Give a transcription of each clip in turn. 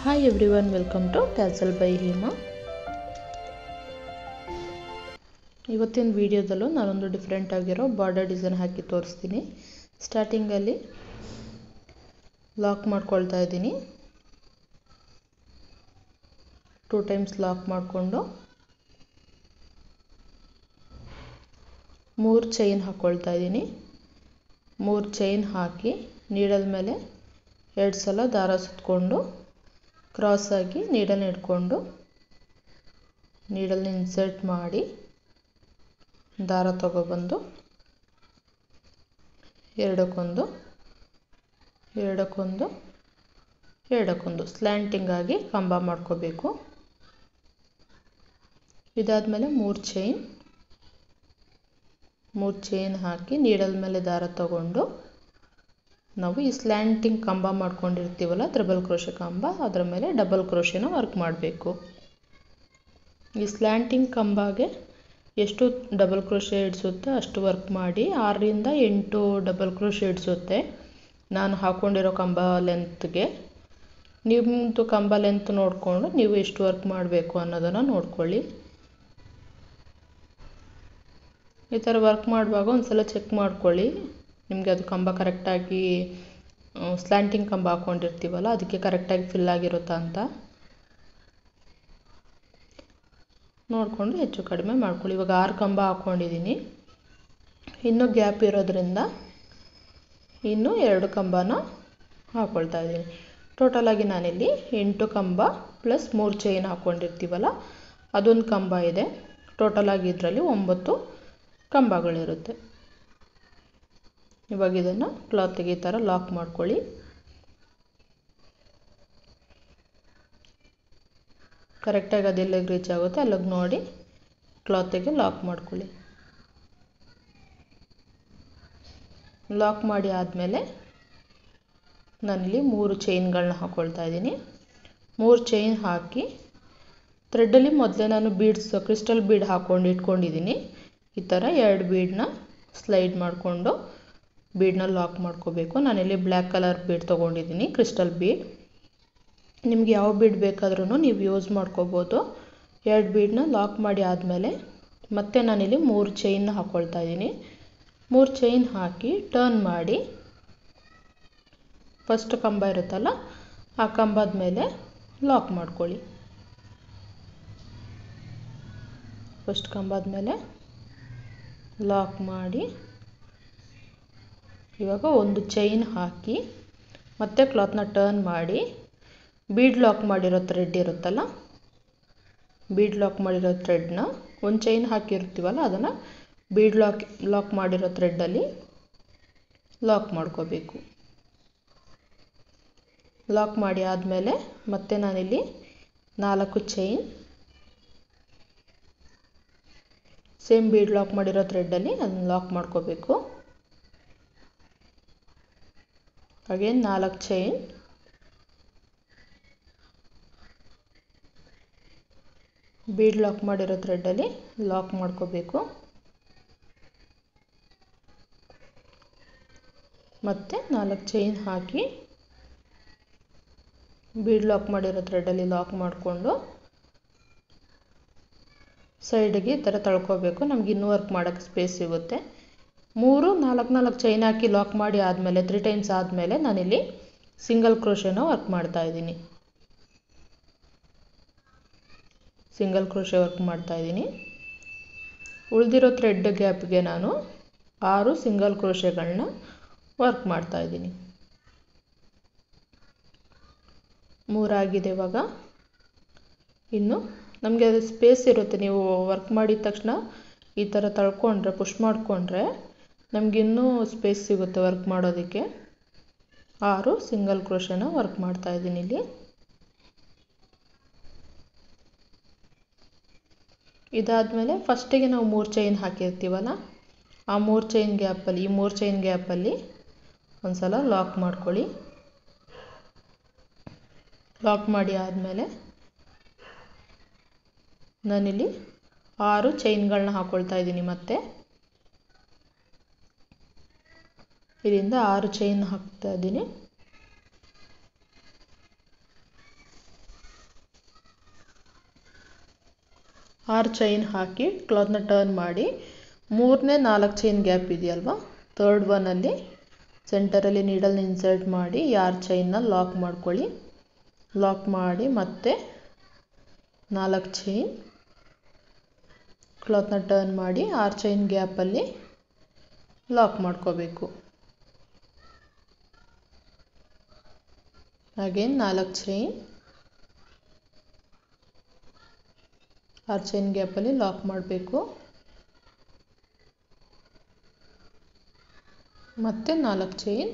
hi every welcome to tassel by Hema ಇವತ್ತಿನ ವಿಡಿಯೋದಲ್ಲೂ ನಾನೊಂದು ಡಿಫ್ರೆಂಟ್ ಆಗಿರೋ ಬಾರ್ಡರ್ ಡಿಸೈನ್ ಹಾಕಿ ತೋರಿಸ್ತೀನಿ ಸ್ಟಾರ್ಟಿಂಗಲ್ಲಿ ಲಾಕ್ ಮಾಡ್ಕೊಳ್ತಾ ಇದ್ದೀನಿ ಟೂ ಟೈಮ್ಸ್ ಲಾಕ್ ಮಾಡಿಕೊಂಡು ಮೂರು ಚೈನ್ ಹಾಕ್ಕೊಳ್ತಾ ಇದ್ದೀನಿ ಮೂರು ಚೈನ್ ಹಾಕಿ ನೀಡಲ್ ಮೇಲೆ ಎರಡು ಸಲ ದಾರ ಸುತ್ತಕೊಂಡು ಕ್ರಾಸಾಗಿ ನೀಡಲ್ ಹಿಡ್ಕೊಂಡು ನೀಡಲ್ನ ಇನ್ಸರ್ಟ್ ಮಾಡಿ ದಾರ ತಗೊಬಂದು ಎರಡಕ್ಕೊಂದು ಎರಡಕ್ಕೊಂದು ಎರಡಕ್ಕೊಂದು ಸ್ಲ್ಯಾಂಟಿಂಗ್ ಆಗಿ ಕಂಬ ಮಾಡ್ಕೋಬೇಕು ಇದಾದಮೇಲೆ ಮೂರು ಚೈನ್ ಮೂರು ಚೈನ್ ಹಾಕಿ ನೀಡಲ್ ಮೇಲೆ ದಾರ ತಗೊಂಡು ನಾವು ಈ ಸ್ಲ್ಯಾಂಟಿಂಗ್ ಕಂಬ ಮಾಡ್ಕೊಂಡಿರ್ತೀವಲ್ಲ ತ್ರಿಬಲ್ ಕ್ರೋಶೆ ಕಂಬ ಅದರ ಮೇಲೆ ಡಬಲ್ ಕ್ರೋಶೆನ ವರ್ಕ್ ಮಾಡಬೇಕು ಈ ಸ್ಲ್ಯಾಂಟಿಂಗ್ ಕಂಬಗೆ ಎಷ್ಟು ಡಬಲ್ ಕ್ರೋಶೆ ಇಡಿಸುತ್ತೆ ಅಷ್ಟು ವರ್ಕ್ ಮಾಡಿ ಆರರಿಂದ ಎಂಟು ಡಬಲ್ ಕ್ರೋಶೆ ಇಡಿಸುತ್ತೆ ನಾನು ಹಾಕ್ಕೊಂಡಿರೋ ಕಂಬ ಲೆಂತ್ಗೆ ನಿಮ್ಮದು ಕಂಬ ಲೆಂತ್ ನೋಡಿಕೊಂಡು ನೀವು ಎಷ್ಟು ವರ್ಕ್ ಮಾಡಬೇಕು ಅನ್ನೋದನ್ನು ನೋಡ್ಕೊಳ್ಳಿ ಈ ಥರ ವರ್ಕ್ ಮಾಡುವಾಗ ಒಂದು ಸಲ ಚೆಕ್ ಮಾಡ್ಕೊಳ್ಳಿ ನಿಮಗೆ ಅದು ಕಂಬ ಕರೆಕ್ಟಾಗಿ ಸ್ಲ್ಯಾಂಟಿಂಗ್ ಕಂಬ ಹಾಕ್ಕೊಂಡಿರ್ತೀವಲ್ಲ ಅದಕ್ಕೆ ಕರೆಕ್ಟಾಗಿ ಫಿಲ್ ಆಗಿರುತ್ತಾ ಅಂತ ನೋಡಿಕೊಂಡು ಹೆಚ್ಚು ಕಡಿಮೆ ಮಾಡ್ಕೊಳ್ಳಿ ಇವಾಗ ಆರು ಕಂಬ ಹಾಕ್ಕೊಂಡಿದ್ದೀನಿ ಇನ್ನೂ ಗ್ಯಾಪ್ ಇರೋದ್ರಿಂದ ಇನ್ನೂ ಎರಡು ಕಂಬನ ಹಾಕ್ಕೊಳ್ತಾ ಇದ್ದೀನಿ ಟೋಟಲಾಗಿ ನಾನಿಲ್ಲಿ ಎಂಟು ಕಂಬ ಪ್ಲಸ್ ಮೂರು ಚೈನ್ ಹಾಕ್ಕೊಂಡಿರ್ತೀವಲ್ಲ ಅದೊಂದು ಕಂಬ ಇದೆ ಟೋಟಲಾಗಿ ಇದರಲ್ಲಿ ಒಂಬತ್ತು ಕಂಬಗಳಿರುತ್ತೆ ಇವಾಗ ಇದನ್ನು ಕ್ಲಾತಿಗೆ ಈ ಥರ ಲಾಕ್ ಮಾಡ್ಕೊಳ್ಳಿ ಕರೆಕ್ಟಾಗಿ ಅದೆಲ್ಲಿಗೆ ರೀಚ್ ಆಗುತ್ತೆ ಅಲ್ಲಿಗೆ ನೋಡಿ ಕ್ಲಾತಿಗೆ ಲಾಕ್ ಮಾಡ್ಕೊಳ್ಳಿ ಲಾಕ್ ಮಾಡಿ ಆದಮೇಲೆ ನಾನಿಲ್ಲಿ ಮೂರು ಚೈನ್ಗಳನ್ನ ಹಾಕ್ಕೊಳ್ತಾ ಇದ್ದೀನಿ ಮೂರು ಚೈನ್ ಹಾಕಿ ಥ್ರೆಡ್ಡಲ್ಲಿ ಮೊದಲೇ ನಾನು ಬೀಡ್ಸ್ ಕ್ರಿಸ್ಟಲ್ ಬೀಡ್ ಹಾಕ್ಕೊಂಡು ಇಟ್ಕೊಂಡಿದ್ದೀನಿ ಈ ಥರ ಎರಡು ಬೀಡನ್ನ ಸ್ಲೈಡ್ ಮಾಡಿಕೊಂಡು ಬೀಡನ್ನ ಲಾಕ್ ಮಾಡ್ಕೋಬೇಕು ನಾನಿಲ್ಲಿ ಬ್ಲ್ಯಾಕ್ ಕಲರ್ ಬೀಡ್ ತೊಗೊಂಡಿದ್ದೀನಿ ಕ್ರಿಸ್ಟಲ್ ಬೀಡ್ ನಿಮ್ಗೆ ಯಾವ ಬೀಡ್ ಬೇಕಾದ್ರೂ ನೀವು ಯೂಸ್ ಮಾಡ್ಕೋಬೋದು ಎರಡು ಬೀಡನ್ನ ಲಾಕ್ ಮಾಡಿ ಆದಮೇಲೆ ಮತ್ತೆ ನಾನಿಲ್ಲಿ ಮೂರು ಚೈನ್ನ ಹಾಕ್ಕೊಳ್ತಾ ಇದ್ದೀನಿ ಮೂರು ಚೈನ್ ಹಾಕಿ ಟರ್ನ್ ಮಾಡಿ ಫಸ್ಟ್ ಕಂಬ ಇರುತ್ತಲ್ಲ ಆ ಕಂಬದ ಮೇಲೆ ಲಾಕ್ ಮಾಡ್ಕೊಳ್ಳಿ ಫಸ್ಟ್ ಕಂಬದ ಮೇಲೆ ಲಾಕ್ ಮಾಡಿ ಇವಾಗ ಒಂದು ಚೈನ್ ಹಾಕಿ ಮತ್ತೆ ಕ್ಲಾತ್ನ ಟರ್ನ್ ಮಾಡಿ ಬೀಡ್ ಲಾಕ್ ಮಾಡಿರೋ ಥ್ರೆಡ್ ಇರುತ್ತಲ್ಲ ಬೀಡ್ ಲಾಕ್ ಮಾಡಿರೋ ಥ್ರೆಡ್ನ ಒಂದು ಚೈನ್ ಹಾಕಿರ್ತೀವಲ್ಲ ಅದನ್ನು ಬೀಡ್ ಲಾಕ್ ಲಾಕ್ ಮಾಡಿರೋ ಥ್ರೆಡ್ಡಲ್ಲಿ ಲಾಕ್ ಮಾಡ್ಕೋಬೇಕು ಲಾಕ್ ಮಾಡಿ ಆದಮೇಲೆ ಮತ್ತೆ ನಾನಿಲ್ಲಿ ನಾಲ್ಕು ಚೈನ್ ಸೇಮ್ ಬೀಡ್ ಲಾಕ್ ಮಾಡಿರೋ ಥ್ರೆಡ್ಡಲ್ಲಿ ಅದನ್ನು ಲಾಕ್ ಮಾಡ್ಕೋಬೇಕು ಅಗೇನ್ ನಾಲ್ಕು ಚೈನ್ ಬೀಡ್ ಲಾಕ್ ಮಾಡಿರೋ ಥ್ರೆಡ್ಡಲ್ಲಿ ಲಾಕ್ ಮಾಡ್ಕೋಬೇಕು ಮತ್ತು ನಾಲ್ಕು ಚೈನ್ ಹಾಕಿ ಬೀಡ್ ಲಾಕ್ ಮಾಡಿರೋ ಥ್ರೆಡ್ಡಲ್ಲಿ ಲಾಕ್ ಮಾಡಿಕೊಂಡು ಸೈಡಿಗೆ ಈ ಥರ ತಳ್ಕೋಬೇಕು ನಮ್ಗೆ ಇನ್ನೂ ವರ್ಕ್ ಮಾಡೋಕ್ಕೆ ಸ್ಪೇಸ್ ಸಿಗುತ್ತೆ ಮೂರು ನಾಲ್ಕು ನಾಲ್ಕು ಚೈನ್ ಹಾಕಿ ಲಾಕ್ ಮಾಡಿ ಆದಮೇಲೆ ತ್ರೀ ಟೈಮ್ಸ್ ಆದಮೇಲೆ ನಾನಿಲ್ಲಿ ಸಿಂಗಲ್ ಕ್ರೋಶೆನ ವರ್ಕ್ ಮಾಡ್ತಾ ಇದ್ದೀನಿ ಸಿಂಗಲ್ ಕ್ರೋಶೆ ವರ್ಕ್ ಮಾಡ್ತಾ ಇದ್ದೀನಿ ಉಳಿದಿರೋ ಥ್ರೆಡ್ ಗ್ಯಾಪ್ಗೆ ನಾನು ಆರು ಸಿಂಗಲ್ ಕ್ರೋಶೆಗಳನ್ನ ವರ್ಕ್ ಮಾಡ್ತಾ ಇದ್ದೀನಿ ಮೂರಾಗಿದೆ ಇವಾಗ ಇನ್ನು ನಮಗೆ ಅದು ಸ್ಪೇಸ್ ಇರುತ್ತೆ ನೀವು ವರ್ಕ್ ಮಾಡಿದ ತಕ್ಷಣ ಈ ಥರ ತಳ್ಕೊಂಡ್ರೆ ಪುಷ್ ಮಾಡಿಕೊಂಡ್ರೆ ನಮಗಿನ್ನೂ ಸ್ಪೇಸ್ ಸಿಗುತ್ತೆ ವರ್ಕ್ ಮಾಡೋದಕ್ಕೆ ಆರು ಸಿಂಗಲ್ ಕ್ರೋಶನ ವರ್ಕ್ ಮಾಡ್ತಾ ಇದ್ದೀನಿ ಇಲ್ಲಿ ಇದಾದಮೇಲೆ ಫಸ್ಟಿಗೆ ನಾವು ಮೂರು ಚೈನ್ ಹಾಕಿರ್ತೀವಲ್ಲ ಆ ಮೂರು ಚೈನ್ ಗ್ಯಾಪಲ್ಲಿ ಈ ಮೂರು ಚೈನ್ ಗ್ಯಾಪಲ್ಲಿ ಒಂದು ಸಲ ಲಾಕ್ ಮಾಡ್ಕೊಳ್ಳಿ ಲಾಕ್ ಮಾಡಿ ಆದಮೇಲೆ ನಾನಿಲ್ಲಿ ಆರು ಚೈನ್ಗಳನ್ನ ಹಾಕ್ಕೊಳ್ತಾ ಇದ್ದೀನಿ ಮತ್ತೆ ಇದರಿಂದ ಆರು ಚೈನ್ ಹಾಕ್ತಾ ಇದ್ದೀನಿ ಆರು ಚೈನ್ ಹಾಕಿ ಕ್ಲಾತ್ನ ಟರ್ನ್ ಮಾಡಿ ಮೂರನೇ ನಾಲ್ಕು ಚೈನ್ ಗ್ಯಾಪ್ ಇದೆಯಲ್ವ ತರ್ಡ್ ಒನ್ನಲ್ಲಿ ಸೆಂಟರಲ್ಲಿ ನೀಡಲ್ನ ಇನ್ಸರ್ಟ್ ಮಾಡಿ ಯಾರು ಚೈನ್ನ ಲಾಕ್ ಮಾಡ್ಕೊಳ್ಳಿ ಲಾಕ್ ಮಾಡಿ ಮತ್ತೆ ನಾಲ್ಕು ಚೈನ್ ಕ್ಲಾತ್ನ ಟರ್ನ್ ಮಾಡಿ ಆರು ಚೈನ್ ಗ್ಯಾಪಲ್ಲಿ ಲಾಕ್ ಮಾಡ್ಕೋಬೇಕು ಅಗೇನ್ ನಾಲ್ಕು ಚೈನ್ ಆರು ಚೈನ್ ಗ್ಯಾಪಲ್ಲಿ ಲಾಕ್ ಮಾಡಬೇಕು ಮತ್ತು ನಾಲ್ಕು ಚೈನ್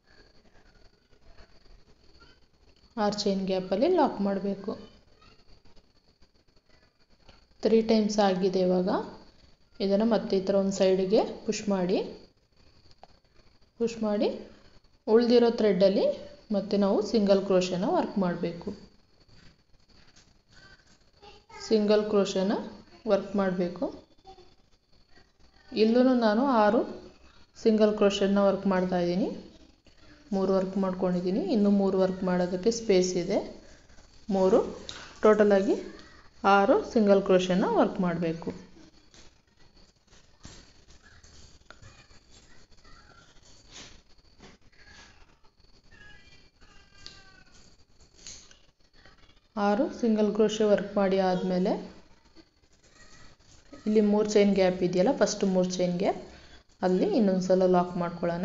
ಆರು ಚೈನ್ ಗ್ಯಾಪಲ್ಲಿ ಲಾಕ್ ಮಾಡಬೇಕು ತ್ರೀ ಟೈಮ್ಸ್ ಆಗಿದೆ ಇವಾಗ ಇದನ್ನು ಮತ್ತೆ ಈ ಥರ ಒಂದು ಸೈಡಿಗೆ ಪುಷ್ ಮಾಡಿ ಪುಷ್ ಮಾಡಿ ಉಳಿದಿರೋ ಥ್ರೆಡ್ಡಲ್ಲಿ ಮತ್ತೆ ನಾವು ಸಿಂಗಲ್ ಕ್ರೋಶನ ವರ್ಕ್ ಮಾಡಬೇಕು ಸಿಂಗಲ್ ಕ್ರೋಶನ ವರ್ಕ್ ಮಾಡಬೇಕು ಇಲ್ಲೂ ನಾನು ಆರು ಸಿಂಗಲ್ ಕ್ರೋಶನ್ನ ವರ್ಕ್ ಮಾಡ್ತಾ ಇದ್ದೀನಿ ಮೂರು ವರ್ಕ್ ಮಾಡ್ಕೊಂಡಿದ್ದೀನಿ ಇನ್ನು ಮೂರು ವರ್ಕ್ ಮಾಡೋದಕ್ಕೆ ಸ್ಪೇಸ್ ಇದೆ ಮೂರು ಟೋಟಲಾಗಿ ಆರು ಸಿಂಗಲ್ ಕ್ರೋಶನ್ನ ವರ್ಕ್ ಮಾಡಬೇಕು ಆರು ಸಿಂಗಲ್ ಕ್ರೋಶೆ ವರ್ಕ್ ಮಾಡಿ ಆದಮೇಲೆ ಇಲ್ಲಿ ಮೂರು ಚೈನ್ ಗ್ಯಾಪ್ ಇದೆಯಲ್ಲ ಫಸ್ಟ್ ಮೂರು ಚೈನ್ ಗ್ಯಾಪ್ ಅಲ್ಲಿ ಇನ್ನೊಂದು ಸಲ ಲಾಕ್ ಮಾಡ್ಕೊಳ್ಳೋಣ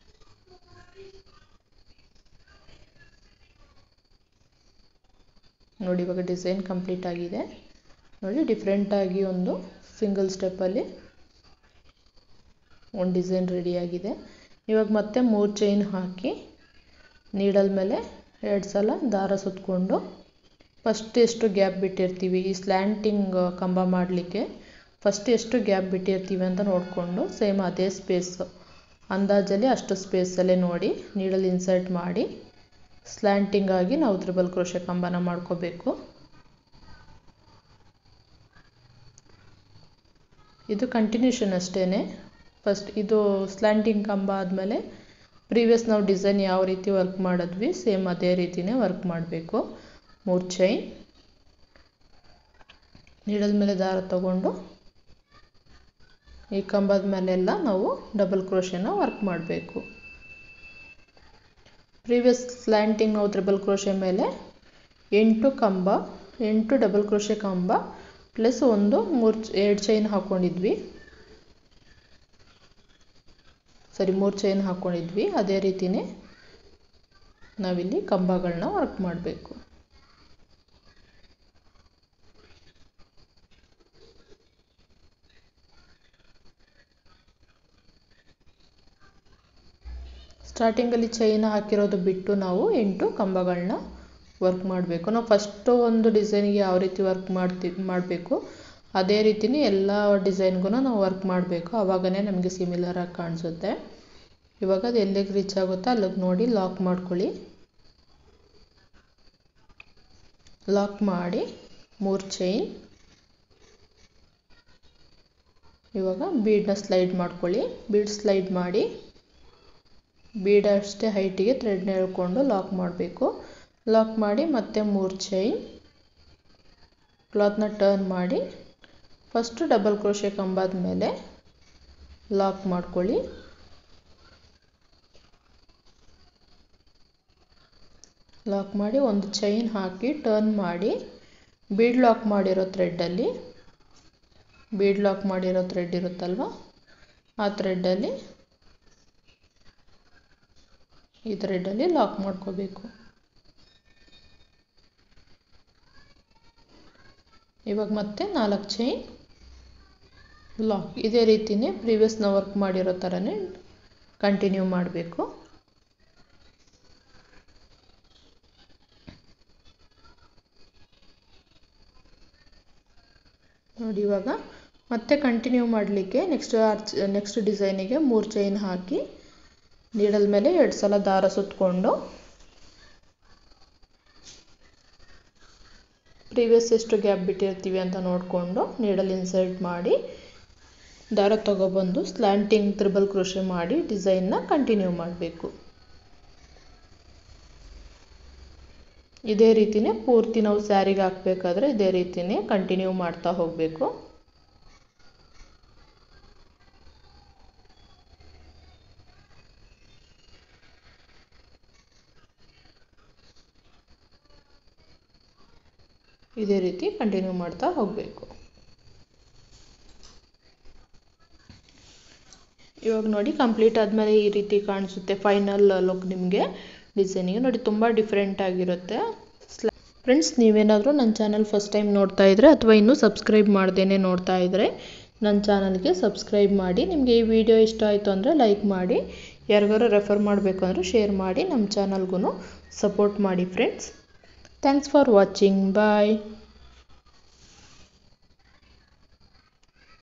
ನೋಡಿ ಇವಾಗ ಡಿಸೈನ್ ಕಂಪ್ಲೀಟ್ ಆಗಿದೆ ನೋಡಿ ಡಿಫ್ರೆಂಟಾಗಿ ಒಂದು ಸಿಂಗಲ್ ಸ್ಟೆಪ್ಪಲ್ಲಿ ಒಂದು ಡಿಸೈನ್ ರೆಡಿಯಾಗಿದೆ ಇವಾಗ ಮತ್ತೆ ಮೂರು ಚೈನ್ ಹಾಕಿ ನೀಡಲ್ ಮೇಲೆ ಎರಡು ಸಲ ದಾರ ಸುತ್ತಕೊಂಡು ಫಸ್ಟ್ ಎಷ್ಟು ಗ್ಯಾಪ್ ಬಿಟ್ಟಿರ್ತೀವಿ ಈ ಸ್ಲ್ಯಾಂಟಿಂಗ್ ಕಂಬ ಮಾಡಲಿಕ್ಕೆ ಫಸ್ಟ್ ಎಷ್ಟು ಗ್ಯಾಪ್ ಬಿಟ್ಟಿರ್ತೀವಿ ಅಂತ ನೋಡಿಕೊಂಡು ಸೇಮ್ ಅದೇ ಸ್ಪೇಸು ಅಂದಾಜಲ್ಲಿ ಅಷ್ಟು ಸ್ಪೇಸಲ್ಲೇ ನೋಡಿ ನೀಡಲ್ ಇನ್ಸರ್ಟ್ ಮಾಡಿ ಸ್ಲ್ಯಾಂಟಿಂಗ್ ಆಗಿ ನಾವು ತ್ರಿಬಲ್ ಕ್ರೋಶೆ ಕಂಬನ ಮಾಡ್ಕೋಬೇಕು ಇದು ಕಂಟಿನ್ಯೂಷನ್ ಅಷ್ಟೇ ಫಸ್ಟ್ ಇದು ಸ್ಲ್ಯಾಂಟಿಂಗ್ ಕಂಬ ಆದಮೇಲೆ ಪ್ರೀವಿಯಸ್ ನಾವು ಡಿಸೈನ್ ಯಾವ ರೀತಿ ವರ್ಕ್ ಮಾಡಿದ್ವಿ ಸೇಮ್ ಅದೇ ರೀತಿಯೇ ವರ್ಕ್ ಮಾಡಬೇಕು ಮೂರು ಚೈನ್ ನೀಡಲ್ ಮೇಲೆ ದಾರ ತಗೊಂಡು ಈ ಕಂಬದ ಮೇಲೆಲ್ಲ ನಾವು ಡಬಲ್ ಕ್ರೋಶೆನ ವರ್ಕ್ ಮಾಡಬೇಕು ಪ್ರೀವಿಯಸ್ ಸ್ಲ್ಯಾಂಟಿಂಗ್ ನಾವು ತ್ರಿಬಲ್ ಕ್ರೋಶೆ ಮೇಲೆ ಎಂಟು ಕಂಬ ಎಂಟು ಡಬಲ್ ಕ್ರೋಶೆ ಕಂಬ ಪ್ಲಸ್ ಒಂದು ಮೂರು ಎರಡು ಚೈನ್ ಹಾಕ್ಕೊಂಡಿದ್ವಿ ಸರಿ ಮೂರು ಚೈನ್ ಹಾಕ್ಕೊಂಡಿದ್ವಿ ಅದೇ ರೀತಿಯೇ ನಾವಿಲ್ಲಿ ಕಂಬಗಳನ್ನ ವರ್ಕ್ ಮಾಡಬೇಕು ಸ್ಟಾರ್ಟಿಂಗಲ್ಲಿ ಚೈನ್ ಹಾಕಿರೋದು ಬಿಟ್ಟು ನಾವು ಎಂಟು ಕಂಬಗಳನ್ನ ವರ್ಕ್ ಮಾಡಬೇಕು ನಾವು ಫಸ್ಟು ಒಂದು ಡಿಸೈನ್ಗೆ ಯಾವ ರೀತಿ ವರ್ಕ್ ಮಾಡ್ತೀವಿ ಮಾಡಬೇಕು ಅದೇ ರೀತಿಯೇ ಎಲ್ಲ ಡಿಸೈನ್ಗೂ ನಾವು ವರ್ಕ್ ಮಾಡಬೇಕು ಆವಾಗನೇ ನಮಗೆ ಸಿಮಿಲರಾಗಿ ಕಾಣಿಸುತ್ತೆ ಇವಾಗ ಅದು ಎಲ್ಲಿಗೆ ರೀಚ್ ಆಗುತ್ತೋ ಅಲ್ಲಿಗೆ ನೋಡಿ ಲಾಕ್ ಮಾಡ್ಕೊಳ್ಳಿ ಲಾಕ್ ಮಾಡಿ ಮೂರು ಚೈನ್ ಇವಾಗ ಬೀಡನ್ನ ಸ್ಲೈಡ್ ಮಾಡ್ಕೊಳ್ಳಿ ಬೀಡ್ ಸ್ಲೈಡ್ ಮಾಡಿ ಬೀಡ್ ಅಷ್ಟೇ ಹೈಟಿಗೆ ಥ್ರೆಡ್ನ ಎಳ್ಕೊಂಡು ಲಾಕ್ ಮಾಡಬೇಕು ಲಾಕ್ ಮಾಡಿ ಮತ್ತೆ ಮೂರು ಚೈನ್ ಕ್ಲಾತ್ನ ಟರ್ನ್ ಮಾಡಿ ಫಸ್ಟು ಡಬಲ್ ಕ್ರೋಶೆ ಕಂಬದ ಮೇಲೆ ಲಾಕ್ ಮಾಡ್ಕೊಳ್ಳಿ ಲಾಕ್ ಮಾಡಿ ಒಂದು ಚೈನ್ ಹಾಕಿ ಟರ್ನ್ ಮಾಡಿ ಬೀಡ್ ಲಾಕ್ ಮಾಡಿರೋ ಥ್ರೆಡ್ಡಲ್ಲಿ ಬೀಡ್ ಲಾಕ್ ಮಾಡಿರೋ ಥ್ರೆಡ್ ಇರುತ್ತಲ್ವ ಆ ಥ್ರೆಡ್ಡಲ್ಲಿ ಈ ಥ್ರೆಡ್ಡಲ್ಲಿ ಲಾಕ್ ಮಾಡ್ಕೋಬೇಕು ಇವಾಗ ಮತ್ತೆ ನಾಲ್ಕು ಚೈನ್ ಲಾಕ್ ಇದೇ ರೀತಿಯೇ ಪ್ರೀವಿಯಸ್ ನಾವು ವರ್ಕ್ ಮಾಡಿರೋ ಥರನೇ ಕಂಟಿನ್ಯೂ ಮಾಡಬೇಕು ನೋಡಿ ಇವಾಗ ಮತ್ತೆ ಕಂಟಿನ್ಯೂ ಮಾಡಲಿಕ್ಕೆ ನೆಕ್ಸ್ಟ್ ಆರ್ಚ್ ನೆಕ್ಸ್ಟ್ ಡಿಸೈನಿಗೆ ಮೂರು ಚೈನ್ ಹಾಕಿ ನೀಡಲ್ ಮೇಲೆ ಎರಡು ಸಲ ದಾರ ಸುತ್ತಕೊಂಡು ಪ್ರೀವಿಯಸ್ ಎಷ್ಟು ಗ್ಯಾಪ್ ಬಿಟ್ಟಿರ್ತೀವಿ ಅಂತ ನೋಡಿಕೊಂಡು ನೀಡಲ್ ಇನ್ಸರ್ಟ್ ಮಾಡಿ ದಾರ ತಗೊಬಂದು ಸ್ಲ್ಯಾಂಟಿಂಗ್ ತ್ರಿಬಲ್ ಕ್ರೋಶೆ ಮಾಡಿ ಡಿಸೈನ್ನ ಕಂಟಿನ್ಯೂ ಮಾಡಬೇಕು ಇದೇ ರೀತಿನೇ ಪೂರ್ತಿ ನಾವು ಸ್ಯಾರಿಗೆ ಹಾಕಬೇಕಾದ್ರೆ ಇದೇ ರೀತಿನೇ ಕಂಟಿನ್ಯೂ ಮಾಡ್ತಾ ಹೋಗಬೇಕು ಇದೇ ರೀತಿ ಕಂಟಿನ್ಯೂ ಮಾಡ್ತಾ ಹೋಗಬೇಕು ಇವಾಗ ನೋಡಿ ಕಂಪ್ಲೀಟ್ ಆದಮೇಲೆ ಈ ರೀತಿ ಕಾಣಿಸುತ್ತೆ ಫೈನಲ್ ಲುಕ್ ನಿಮಗೆ ಡಿಸೈನಿಗೆ ನೋಡಿ ತುಂಬ ಡಿಫ್ರೆಂಟ್ ಆಗಿರುತ್ತೆ ಫ್ರೆಂಡ್ಸ್ ನೀವೇನಾದರೂ ನನ್ನ ಚಾನಲ್ ಫಸ್ಟ್ ಟೈಮ್ ನೋಡ್ತಾ ಇದ್ದರೆ ಅಥವಾ ಇನ್ನೂ ಸಬ್ಸ್ಕ್ರೈಬ್ ಮಾಡ್ದೇ ನೋಡ್ತಾ ಇದ್ದರೆ ನನ್ನ ಚಾನಲ್ಗೆ ಸಬ್ಸ್ಕ್ರೈಬ್ ಮಾಡಿ ನಿಮಗೆ ಈ ವಿಡಿಯೋ ಇಷ್ಟ ಆಯಿತು ಅಂದರೆ ಲೈಕ್ ಮಾಡಿ ಯಾರಿಗಾರು ರೆಫರ್ ಮಾಡಬೇಕು ಅಂದರೆ ಶೇರ್ ಮಾಡಿ ನಮ್ಮ ಚಾನಲ್ಗೂ ಸಪೋರ್ಟ್ ಮಾಡಿ friends thanks for watching bye